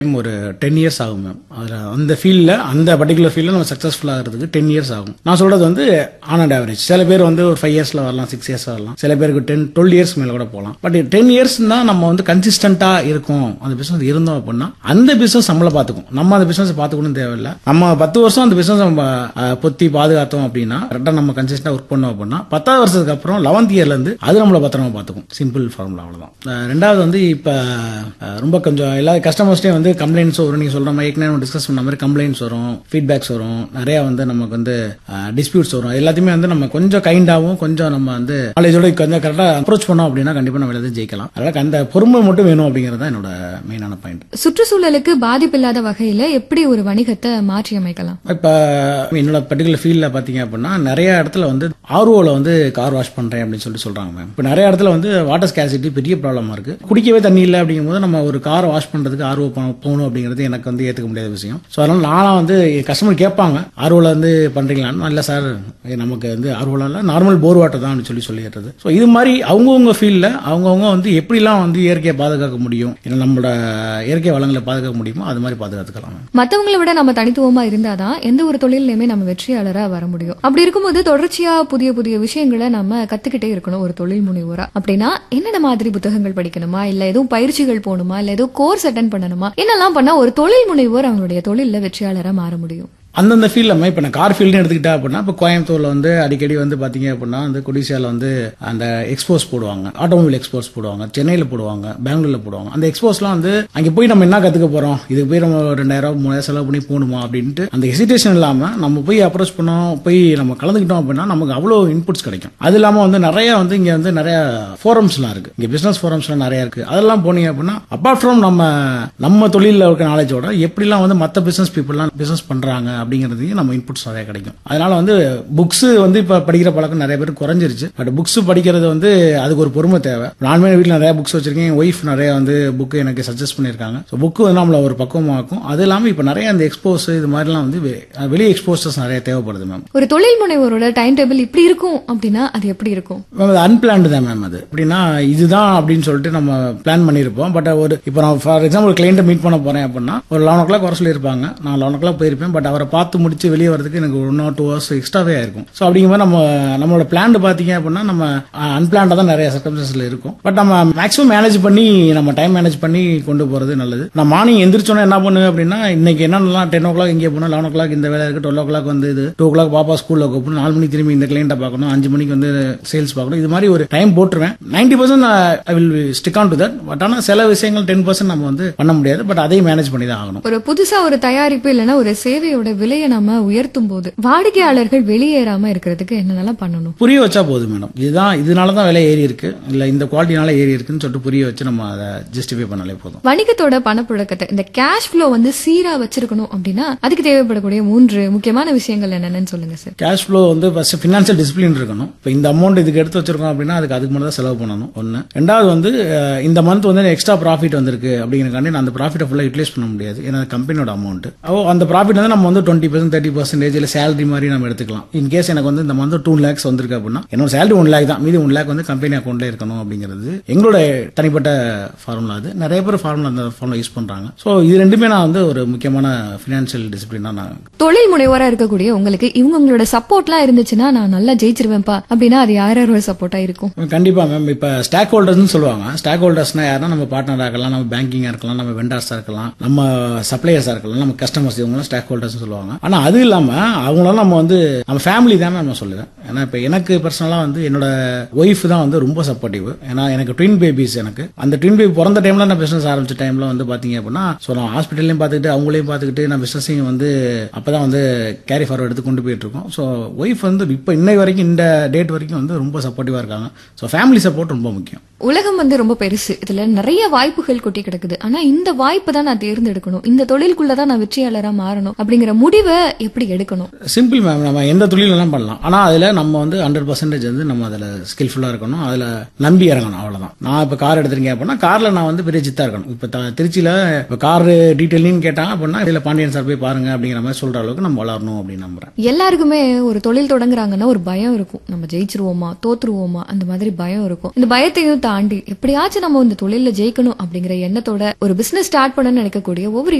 ஒரு ten years ஆகும் ma'am அதில் அந்த ஃபீல்டில் அந்த பர்டிகுலர் ஃபீல்டில் நம்ம சக்ஸஸ்ஃபுல் ஆகிறதுக்கு டென் இயர்ஸ் ஆகும் நான் சொல்றது வந்து ஆன் அண்ட் ஆவரேஜ் சில பேர் வந்து ஒரு ஃபைவ் இயர்ஸில் வரலாம் சிக்ஸ் இயர்ஸ் வரலாம் சில பேருக்கு டென் டுவெல் இயர்ஸ் மேலே கூட போகலாம் பட் டென் இயர்ஸ் தான் நம்ம வந்து கன்சிஸ்டண்ட்டாக இருக்கும் அந்த பிசினஸ் இருந்தோம் அப்படின்னா அந்த பிசினஸ் நம்மளை பார்த்துக்கும் நம்ம அந்த பிசினஸ் பார்த்துக்கணும் தேவையில்லை நம்ம பத்து வருஷம் அந்த பிசினஸ் நம்ம அஹ், பொத்தி பாதுகாத்தோம் அப்படின்னா கரெக்டாக நம்ம கன்சிஸ்டண்டாக ஒர்க் பண்ணோம் அப்படின்னா பத்தாவது வருஷத்துக்கு அப்புறம் லெவன்த் இயர்ல இருந்து அது நம்மளை பத்திரமா பார்த்துக்கும் சிம்பிள் ஃபார்முலா அவ்வளவுதான் அஹ், ரெண்டாவது வந்து இப்போ ரொம்ப கொஞ்சம் எல்லா கஸ்டமர்ஸ்டே வந்து கம்ப்ளைண்ட்ஸ் வரும் நீங்க சொல்ற மாதிரி ஏற்கனவே டிஸ்கஸ் பண்ண மாதிரி கம்ப்ளைண்ட்ஸ் வரும் ஃபீட்பேக்ஸ் வரும் நிறைய வந்து நமக்கு வந்து டிஸ்பியூட்ஸ் வரும் எல்லாத்தையுமே வந்து நம்ம கொஞ்சம் கைண்டாவும் கொஞ்சம் நம்ம வந்து நாலேஜோட கொஞ்சம் கரெக்டாக அப்ரோச் பண்ணோம் அப்படின்னா கண்டிப்பா நம்ம எல்லாத்தையும் ஜெயிக்கலாம் அதனால அந்த பொறுமை மட்டும் வேணும் அப்படிங்கிறது தான் என்னோட மெயினான பாயிண்ட் சுற்றுச்சூழலுக்கு பாதிப்பில்லாத வகையில எப்படி ஒரு வணிகத்தை மாற்றி அமைக்கலாம் இப்போ என்னோட பர்டிகுலர் ஃபீல்டில் பார்த்தீங்க அப்படின்னா நிறைய இடத்துல வந்து ஆர்ஓவில் வந்து கார் வாஷ் பண்ணுறேன் அப்படின்னு சொல்லிட்டு சொல்கிறாங்க மேம் இப்போ நிறைய இடத்துல வந்து வாட்டர் ஸ்கேசிட்டி பெரிய ப்ராப்ளமாக இருக்குது குடிக்கவே தண்ணி இல்லை அப்படிங்கும்போது நம்ம ஒரு காரை வாஷ் பண்ணுறதுக்கு ஆர்ஓ போகணும் அப்படிங்கிறது எனக்கு வந்து ஏற்றுக்க முடியாத விஷயம் ஸோ அதனால் நானும் வந்து கஸ்டமர் கேட்பாங்க ஆர்ஓவில் வந்து பண்ணுறீங்களான்னு இல்லை சார் நமக்கு வந்து ஆர்ஓவில் இல்லை நார்மல் போர் வாட்டர் தான் சொல்லி சொல்லிடுறது ஸோ இது மாதிரி அவங்கவுங்க ஃபீல்டில் அவங்கவுங்க வந்து எப்படிலாம் வந்து இயற்கையை பாதுகாக்க முடியும் இல்லை நம்மளோட இயற்கை வளங்களை பாதுகாக்க முடியுமோ அது மாதிரி பாதுகாத்துக்கலாம் மேம் மத்தவங்களை விட நம்ம தனித்துவமா இருந்தாதான் எந்த ஒரு தொழிலையுமே நம்ம வெற்றியாளரா வர முடியும் அப்படி இருக்கும்போது தொடர்ச்சியா புதிய புதிய விஷயங்களை நம்ம கத்துக்கிட்டே இருக்கணும் ஒரு தொழில் முனைவோரா அப்படின்னா என்னென்ன மாதிரி புத்தகங்கள் படிக்கணுமா இல்ல எதுவும் பயிற்சிகள் போகணுமா இல்ல ஏதோ கோர்ஸ் அட்டன் பண்ணணுமா என்னெல்லாம் பண்ணா ஒரு தொழில் முனைவோர் அவங்களுடைய தொழில்ல வெற்றியாளரா மாற முடியும் அந்தந்த ஃபீல்டில் இப்போ நான் கார் ஃபீல்டு எடுத்துக்கிட்டா அப்படின்னா இப்போ கோயம்புத்தூர்ல வந்து அடிக்கடி வந்து பார்த்தீங்க அப்படின்னா வந்து கொடிசியாவில் வந்து அந்த எக்ஸ்போஸ் போடுவாங்க ஆட்டோமொபைல் எக்ஸ்போஸ் போடுவாங்க சென்னையில் போடுவாங்க பெங்களூர்ல போடுவாங்க அந்த எக்ஸ்போஸ்லாம் வந்து அங்கே போய் நம்ம என்ன கற்றுக்க போகிறோம் இதுக்கு போய் நம்ம ரெண்டாயிரம் மூணாயிரம் செலவு பண்ணி போகணுமா அப்படின்ட்டு அந்த ஹெசிடேஷன் இல்லாமல் நம்ம போய் அப்ரோச் பண்ணோம் போய் நம்ம கலந்துக்கிட்டோம் அப்படின்னா நமக்கு அவ்வளோ இன்புட்ஸ் கிடைக்கும் அது இல்லாமல் வந்து நிறைய வந்து இங்கே வந்து நிறைய ஃபோரம்ஸ்லாம் இருக்கு இங்கே பிஸ்னஸ் ஃபோரம்ஸ்லாம் நிறைய இருக்கு அதெல்லாம் போனீங்க அப்படின்னா அப்பார்ட் ஃப்ரம் நம்ம நம்ம தொழிலில் இருக்க நாலேஜோட எப்படிலாம் வந்து மற்ற பிஸ்னஸ் பீப்புளெலாம் பிஸ்னஸ் பண்ணுறாங்க அப்படிங்கிறதையும் நம்ம இன்புட்ஸ் நிறைய கிடைக்கும் அதனால வந்து புக்ஸ் வந்து இப்போ படிக்கிற பழக்கம் நிறைய பேர் குறைஞ்சிருச்சு பட் புக்ஸ் படிக்கிறது வந்து அதுக்கு ஒரு பொறுமை தேவை நானுமே வீட்டில் நிறைய புக்ஸ் வச்சிருக்கேன் என் ஒய்ஃப் நிறைய வந்து புக்கு எனக்கு சஜஸ்ட் பண்ணியிருக்காங்க ஸோ புக்கு வந்து நம்மள ஒரு பக்குவமாக்கும் அது இல்லாமல் இப்போ நிறைய அந்த எக்ஸ்போஸ் இது மாதிரிலாம் வந்து வெ- வெளி எக்ஸ்போசர்ஸ் நிறைய தேவைப்படுது மேம் ஒரு தொழில் முனைவோரோட டைம் டேபிள் இப்படி இருக்கும் அப்படின்னா அது எப்படி இருக்கும் மேம் அது அன்பிளான்டு தான் மேம் அது அப்படின்னா இதுதான் அப்படின்னு சொல்லிட்டு நம்ம பிளான் பண்ணியிருப்போம் பட் ஒரு இப்போ நான் ஃபார் எக்ஸாம்பிள் கிளைண்ட்டை மீட் பண்ண போறேன் அப்படின்னா ஒரு லெவன் ஓ கிளாக் வர சொல்லியிருப்பாங்க நான் லெவன் ஓ கிளாக் போயிருப்பேன் பட் அவரை பார்த்து முடிச்சு வெளியே வரதுக்கு எனக்கு ஒன் ஆர் டூ ஹவர்ஸ் எக்ஸ்ட்ராவே ஆயிருக்கும் ஸோ அப்படிங்கும்போது நம்ம நம்மளோட பிளான் பார்த்தீங்க அப்படின்னா நம்ம அன்பிளான்டாக தான் நிறைய சர்க்கம்சன்ஸ்ல இருக்கும் பட் நம்ம மேக்ஸிமம் மேனேஜ் பண்ணி நம்ம டைம் மேனேஜ் பண்ணி கொண்டு போறது நல்லது நான் மார்னிங் எந்திரிச்சோன்னே என்ன பண்ணுவேன் அப்படின்னா இன்னைக்கு என்னென்னலாம் டென் ஓ கிளாக் இங்கே போகணும் லெவன் ஓ கிளாக் இந்த வேலை இருக்கு டுவெல் ஓ கிளாக் வந்து இது டூ ஓ கிளாக் பாப்பா ஸ்கூலில் கூப்பிடணும் நாலு மணிக்கு திரும்பி இந்த கிளைண்ட்டை பார்க்கணும் அஞ்சு மணிக்கு வந்து சேல்ஸ் பார்க்கணும் இது மாதிரி ஒரு டைம் போட்டுருவேன் ninety percent I will stick on to that but ஆனால் சில விஷயங்கள் டென் பர்சன்ட் நம்ம வந்து பண்ண முடியாது பட் அதையும் மேனேஜ் பண்ணி தான் ஆகணும் ஒரு புதுசா ஒரு தயாரிப்பு இல்லைன்னா ஒரு சேவையோட விலையை நம்ம உயர்த்தும் போது வாடிக்கையாளர்கள் வெளியேறாம இருக்கிறதுக்கு என்னென்னலாம் பண்ணணும் புரிய வச்சா போதும் மேடம் இதுதான் இதனால தான் விலை ஏறி இருக்கு இல்ல இந்த குவாலிட்டினால ஏறி இருக்குன்னு சொல்லிட்டு புரிய வச்சு நம்ம அதை ஜஸ்டிஃபை பண்ணாலே போதும் வணிகத்தோட பணப்புழக்கத்தை இந்த கேஷ் ஃப்ளோ வந்து சீரா வச்சிருக்கணும் அப்படின்னா அதுக்கு தேவைப்படக்கூடிய மூன்று முக்கியமான விஷயங்கள் என்னென்னு சொல்லுங்க சார் கேஷ் ஃப்ளோ வந்து ஃபர்ஸ்ட் ஃபினான்ஷியல் டிசிப்ளின் இருக்கணும் இப்போ இந்த அமௌண்ட் இதுக்கு எடுத்து வச்சிருக்கோம் அப்படின்னா அதுக்கு அதுக்கு மட்டும் தான் செலவு பண்ணணும் ஒன்று ரெண்டாவது வந்து அஹ், இந்த மந்த் வந்து எக்ஸ்ட்ரா ப்ராஃபிட் வந்திருக்கு அப்படிங்கிறக்காண்டி நான் அந்த ப்ராஃபிட்டை ஃபுல்லாக யூட்டிலைஸ் பண்ண முடியாது ஏன்னா கம்பெனியோட அமௌண்ட் ஓ அந்த ப்ராஃபிட் வந்து நம்ம வந்து டுவெண்ட்டி பர்சன்ட் தேர்ட்டி பர்சன்டேஜ் இல்லை சேலரி மாதிரி நம்ம எடுத்துக்கலாம் இன் கேஸ் எனக்கு வந்து இந்த மந்த் டூ லேக்ஸ் வந்திருக்கு அப்படின்னா என்னோட சேலரி ஒன் லேக் தான் மீதி ஒன் லேக் வந்து கம்பெனி அக்கௌண்ட்ல இருக்கணும் அப்படிங்கிறது எங்களோட தனிப்பட்ட ஃபார்முலா அது நிறைய பேர் ஃபார்முலா அந்த ஃபார்முலா யூஸ் பண்றாங்க ஸோ இது ரெண்டுமே நான் வந்து ஒரு முக்கியமான ஃபினான்ஷியல் டிசிப்ளினா நான் தொழில் முனைவோரா இருக்கக்கூடிய உங்களுக்கு இவங்க உங்களோட சப்போர்ட்லாம் இருந்துச்சுன்னா நான் நல்லா ஜெயிச்சிருவேன்ப்பா அப்படின்னா அது யார் யாரோட சப்போர்ட்டா இருக்கும் கண்டிப்பா மேம் இப்ப ஸ்டாக் ஹோல்டர்ஸ்னு சொல்லுவாங்க ஸ்டாக் ஹோல்டர்ஸ்னா யாருன்னா நம்ம பார்ட்னரா இருக்கலாம் நம்ம பேங்கிங்கா இருக்கலாம் நம்ம வெண்டார்ஸா இருக்கலாம் நம்ம சப்ளையர்ஸா இருக்கலாம் நம்ம கஸ்டமர்ஸ் இவங்க ஸ்டாக் ஹோல்டர்ஸ் சொல்லுவாங்க ஆனா அது இல்லாம அவங்களாம் நம்ம வந்து நம்ம ஃபேமிலி தான் நான் சொல்லுவேன் ஏன்னா இப்ப எனக்கு பர்சனலா வந்து என்னோட ஒய்ஃப் தான் வந்து ரொம்ப சப்போர்ட்டிவ் ஏன்னா எனக்கு ட்வின் பேபிஸ் எனக்கு அந்த ட்வின் பேபி பிறந்த டைம்ல நான் பிசினஸ் ஆரம்பிச்ச டைம்ல வந்து பாத்தீங்க அப்படின்னா ஸோ நான் ஹாஸ்பிட்டல்லையும் பார்த்துக்கிட்டு அவங்களையும் பார்த்துக்கிட்டு நான் பிசினஸையும் வந்து அப்பதான் வந்து கேரி ஃபார்வர்ட் எடுத்து கொண்டு போயிட்டு இருக்கோம் ஸோ ஒய்ஃப் வந்து இப்போ இன்னை வரைக்கும் இந்த டேட் வரைக்கும் வந்து ரொம்ப சப்போர்ட்டிவா இருக்காங்க ஸோ ஃபேமிலி சப்போர்ட் ரொம்ப முக்கியம் உலகம் வந்து ரொம்ப பெருசு இதுல நிறைய வாய்ப்புகள் கொட்டி கிடக்குது ஆனா இந்த வாய்ப்பை தான் நான் தேர்ந்தெடுக்கணும் இந்த தொழிலுக்குள்ள தான் நான் வெற்றியாளரா மாறணும் அப்படிங்கிற முடிவு முடிவை எப்படி எடுக்கணும் சிம்பிள் மேம் நம்ம எந்த தொழிலெல்லாம் பண்ணலாம் ஆனா அதுல நம்ம வந்து ஹண்ட்ரட் பர்சன்டேஜ் வந்து நம்ம அதுல ஸ்கில்ஃபுல்லா இருக்கணும் அதுல நம்பி இறங்கணும் அவ்வளவுதான் நான் இப்ப கார் எடுத்திருக்கேன் அப்படின்னா கார்ல நான் வந்து பெரிய ஜித்தா இருக்கணும் இப்ப த- திருச்சியில இப்ப கார் டீட்டெயிலிங் கேட்டாங்க அப்படின்னா இதுல பாண்டியன் சார் போய் பாருங்க அப்படிங்கிற மாதிரி சொல்ற அளவுக்கு நம்ம வளரணும் அப்படின்னு நம்புறேன் எல்லாருக்குமே ஒரு தொழில் தொடங்குறாங்கன்னா ஒரு பயம் இருக்கும் நம்ம ஜெயிச்சிருவோமா தோத்துருவோமா அந்த மாதிரி பயம் இருக்கும் இந்த பயத்தையும் தாண்டி எப்படியாச்சும் நம்ம இந்த தொழில ஜெயிக்கணும் அப்படிங்கிற எண்ணத்தோட ஒரு பிசினஸ் ஸ்டார்ட் பண்ணணும்னு நினைக்கக்கூடிய ஒவ்வொரு